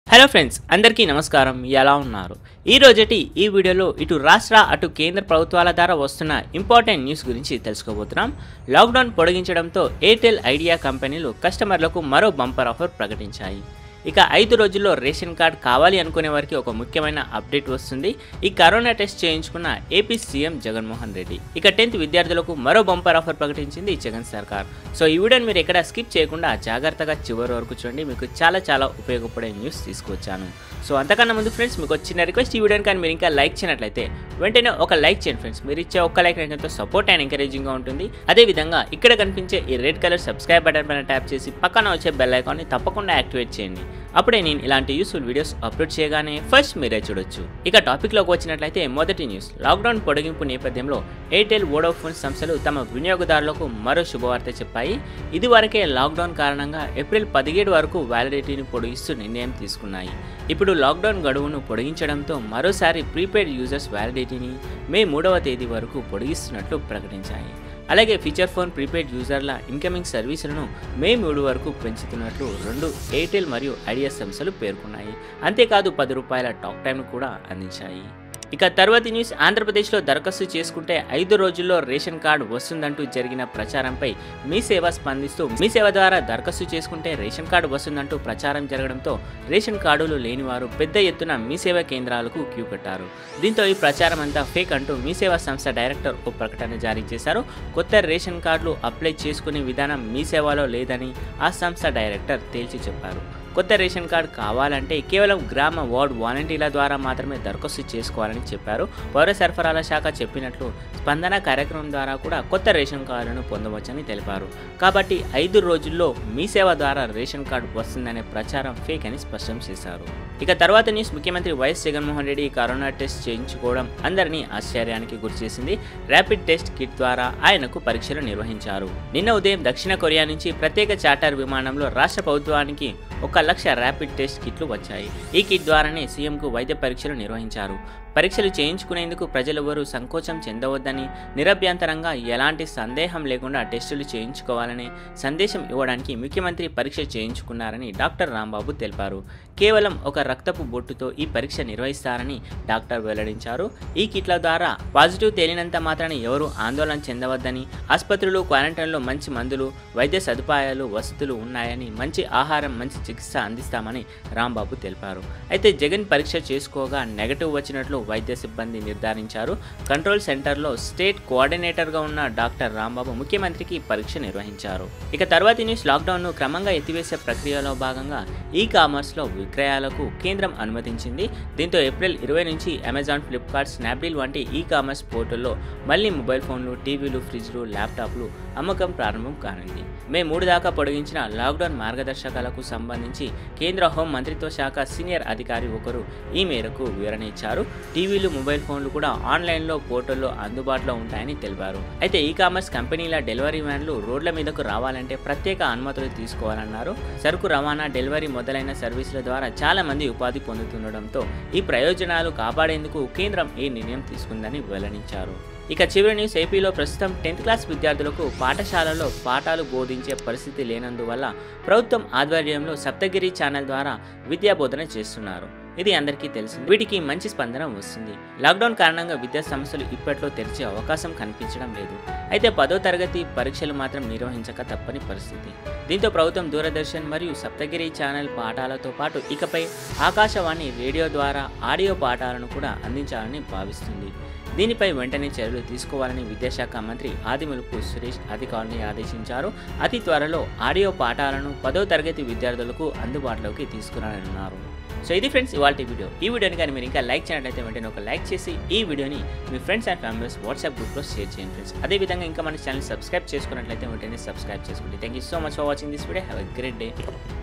hello friends అందరికీ నమస్కారం ఎలా ఉన్నారు ఈ రోజటి ఈ వీడియోలో ఇటు రాష్ట్ర అటు కేంద్ర ప్రభుత్వాల ద్వారా వస్తున్న ఇంపార్టెంట్ న్యూస్ గురించి తెలుసుకోబోతున్నాం లాక్డౌన్ పొడిగించడంతో ఎయిర్టెల్ ఐడియా కంపెనీలు కస్టమర్లకు మరో బంపర్ ఆఫర్ ప్రకటించాయి ఇక ఐదు రోజుల్లో రేషన్ కార్డ్ కావాలి అనుకునే వారికి ఒక ముఖ్యమైన అప్డేట్ వస్తుంది ఈ కరోనా టెస్ట్ చేయించుకున్న ఏపీ సీఎం జగన్మోహన్ రెడ్డి ఇక టెన్త్ విద్యార్థులకు మరో బంపర్ ఆఫర్ ప్రకటించింది జగన్ సర్కార్ సో ఈ వీడియోని మీరు ఎక్కడ స్కిప్ చేయకుండా జాగ్రత్తగా చివరి వరకు చూడండి మీకు చాలా చాలా ఉపయోగపడే న్యూస్ తీసుకొచ్చాను సో అంతకన్నా ముందు ఫ్రెండ్స్ మీకు ఒక చిన్న రిక్వెస్ట్ ఈ వీడియోని కానీ మీరు ఇంకా లైక్ చేయనట్లయితే వెంటనే ఒక లైక్ చేయండి ఫ్రెండ్స్ మీరు ఇచ్చే ఒక్క లైక్ ఎంతో సపోర్ట్ అండ్ ఎంకరేజింగ్గా ఉంటుంది అదేవిధంగా ఇక్కడ కనిపించే ఈ రెడ్ కలర్ సబ్స్క్రైబ్ బటన్ పైన ట్యాప్ చేసి పక్కన వచ్చే బెల్ ఐకాన్ని తప్పకుండా యాక్టివేట్ చేయండి అప్పుడే నేను ఇలాంటి యూస్ఫుల్ వీడియోస్ అప్లోడ్ చేయగానే ఫస్ట్ మీరే చూడొచ్చు ఇక టాపిక్లోకి వచ్చినట్లయితే మొదటి న్యూస్ లాక్డౌన్ పొడిగింపు నేపథ్యంలో ఎయిర్టెల్ వోడాఫోన్ సంస్థలు తమ వినియోగదారులకు మరో శుభవార్త చెప్పాయి ఇదివరకే లాక్డౌన్ కారణంగా ఏప్రిల్ పదిహేడు వరకు వ్యాలిడిటీని పొడిగిస్తూ నిర్ణయం తీసుకున్నాయి ఇప్పుడు లాక్డౌన్ గడువును పొడిగించడంతో మరోసారి ప్రీపెయిడ్ యూజర్స్ వ్యాలిడిటీని మే మూడవ తేదీ వరకు పొడిగిస్తున్నట్లు ప్రకటించాయి అలాగే ఫీచర్ ఫోన్ ప్రీపెయిడ్ యూజర్ల ఇన్కమింగ్ సర్వీసులను మే మూడు వరకు పెంచుతున్నట్లు రెండు ఎయిర్టెల్ మరియు ఐడియా సంస్థలు పేర్కొన్నాయి అంతేకాదు పది రూపాయల టాక్ టైంను కూడా అందించాయి ఇక తర్వాతి న్యూస్ ఆంధ్రప్రదేశ్లో దరఖాస్తు చేసుకుంటే ఐదు రోజుల్లో రేషన్ కార్డు వస్తుందంటూ జరిగిన ప్రచారంపై మీ సేవ స్పందిస్తూ మీ సేవ ద్వారా దరఖాస్తు చేసుకుంటే రేషన్ కార్డు వస్తుందంటూ ప్రచారం జరగడంతో రేషన్ కార్డులు లేని వారు పెద్ద ఎత్తున మీ సేవ కేంద్రాలకు క్యూ కట్టారు దీంతో ఈ ప్రచారం అంతా ఫేక్ అంటూ మీ సేవా సంస్థ డైరెక్టర్ ఓ ప్రకటన జారీ చేశారు కొత్త రేషన్ కార్డులు అప్లై చేసుకునే విధానం మీ సేవలో లేదని ఆ సంస్థ డైరెక్టర్ తేల్చి చెప్పారు కొత్త రేషన్ కార్డు కావాలంటే కేవలం గ్రామ వార్డ్ వాలంటీర్ల ద్వారా మాత్రమే దరఖాస్తు చేసుకోవాలని చెప్పారు పౌర సరఫరాల శాఖ చెప్పినట్లు స్పందన కార్యక్రమం ద్వారా కూడా కొత్త రేషన్ కార్డులను పొందవచ్చని తెలిపారు కాబట్టి ఐదు రోజుల్లో మీ సేవ ద్వారా రేషన్ కార్డు వస్తుందనే ప్రచారం ఫేక్ అని స్పష్టం చేశారు ఇక తర్వాత న్యూస్ ముఖ్యమంత్రి YS Jaganmohan Reddy corona test చేయించుకోవడం అందరినీ ఆశ్చర్యానికి గురిచేసింది ర్యాపిడ్ టెస్ట్ కిట్ ద్వారా ఆయనకు పరీక్షలు నిర్వహించారు నిన్న ఉదయం దక్షిణ కొరియా నుంచి ప్రత్యేక చార్టర్ విమానంలో రాష్ట్ర ప్రభుత్వానికి ఒక లక్ష ర్యాపిడ్ టెస్ట్ కిట్లు వచ్చాయి ఈ కిట్ ద్వారానే సీఎంకు వైద్య పరీక్షలు నిర్వహించారు పరీక్షలు చేయించుకునేందుకు ప్రజలెవరూ సంకోచం చెందవద్దని నిరభ్యంతరంగా ఎలాంటి సందేహం లేకుండా టెస్టులు చేయించుకోవాలని సందేశం ఇవ్వడానికి ముఖ్యమంత్రి పరీక్ష చేయించుకున్నారని డాక్టర్ రాంబాబు తెలిపారు కేవలం ఒక రక్తపు బొట్టుతో ఈ పరీక్ష నిర్వహిస్తారని డాక్టర్ వెల్లడించారు ఈ కిట్ల ద్వారా పాజిటివ్ తేలినంత మాత్రాన ఎవరూ ఆందోళన చెందవద్దని ఆసుపత్రులు క్వారంటైన్లో మంచి మందులు వైద్య సదుపాయాలు వసతులు ఉన్నాయని మంచి ఆహారం మంచి చికిత్స అందిస్తామని రాంబాబు తెలిపారు అయితే జగన్ పరీక్ష చేసుకోగా నెగటివ్ వచ్చినట్లు వైద్య సిబ్బంది నిర్ధారించారు కంట్రోల్ సెంటర్లో స్టేట్ కోఆర్డినేటర్గా ఉన్న డాక్టర్ రాంబాబు ముఖ్యమంత్రికి పరీక్ష నిర్వహించారు ఇక తర్వాతి న్యూస్ లాక్డౌన్ను క్రమంగా ఎత్తివేసే ప్రక్రియలో భాగంగా ఈ కామర్స్లో విక్రయాలకు కేంద్రం అనుమతించింది దీంతో ఏప్రిల్ ఇరవై నుంచి అమెజాన్ ఫ్లిప్కార్ట్ స్నాప్డీల్ వంటి ఈ కామర్స్ పోర్టల్లో మళ్ళీ మొబైల్ ఫోన్లు టీవీలు ఫ్రిడ్జ్లు ల్యాప్టాప్లు అమ్మకం ప్రారంభం కానుంది మే మూడు దాకా పొడిగించిన లాక్డౌన్ మార్గదర్శకాలకు సంబంధించి కేంద్ర హోం మంత్రిత్వ శాఖ సీనియర్ అధికారి ఒకరు ఈ మేరకు వివరణ ఇచ్చారు టీవీలు మొబైల్ ఫోన్లు కూడా ఆన్లైన్లో పోర్టల్లో అందుబాటులో ఉంటాయని తెలిపారు అయితే ఈ కామర్స్ కంపెనీల డెలివరీ వ్యాన్లు రోడ్ల మీదకు రావాలంటే ప్రత్యేక అనుమతులు తీసుకోవాలన్నారు సరుకు రవాణా డెలివరీ మొదలైన సర్వీసుల ద్వారా చాలా మంది ఉపాధి పొందుతుండడంతో ఈ ప్రయోజనాలు కాపాడేందుకు కేంద్రం ఈ నిర్ణయం తీసుకుందని వెల్లడించారు ఇక చివరి న్యూస్ ఏపీలో ప్రస్తుతం టెన్త్ క్లాస్ విద్యార్థులకు పాఠశాలలో పాఠాలు బోధించే పరిస్థితి లేనందువల్ల ప్రభుత్వం ఆధ్వర్యంలో సప్తగిరి ఛానల్ ద్వారా విద్యా బోధన చేస్తున్నారు ఇది అందరికీ తెలిసింది వీటికి మంచి స్పందన వస్తుంది లాక్డౌన్ కారణంగా విద్యా సంస్థలు ఇప్పట్లో తెరిచే అవకాశం కనిపించడం లేదు అయితే పదో తరగతి పరీక్షలు మాత్రం నిర్వహించక తప్పని పరిస్థితి దీంతో ప్రభుత్వం దూరదర్శన్ మరియు సప్తగిరి ఛానల్ పాఠాలతో పాటు ఇకపై ఆకాశవాణి రేడియో ద్వారా ఆడియో పాఠాలను కూడా అందించాలని భావిస్తుంది దీనిపై వెంటనే చర్యలు తీసుకోవాలని విద్యాశాఖ మంత్రి ఆదిమూలపు సురేష్ అధికారుల్ని ఆదేశించారు అతి త్వరలో ఆడియో పాఠాలను పదో తరగతి విద్యార్థులకు అందుబాటులోకి తీసుకురానున్నారు సో ఇది ఫ్రెండ్స్ ఇవాళ వీడియో ఈ వీడియోని కానీ మీరు ఇంకా లైక్ చేయనట్లయితే వెంటనే ఒక లైక్ చేసి ఈ వీడియోని మీ ఫ్రెండ్స్ అండ్ ఫ్యామిలీస్ వాట్సాప్ గ్రూప్లో షేర్ చేయండి ఫ్రెండ్స్ అదేవిధంగా ఇంకా మన ఛానల్ సబ్స్క్రైబ్ చేసుకున్నట్లయితే వెంటనే సబ్స్క్రైబ్ చేసుకోండి thank you so much for watching this video have a great day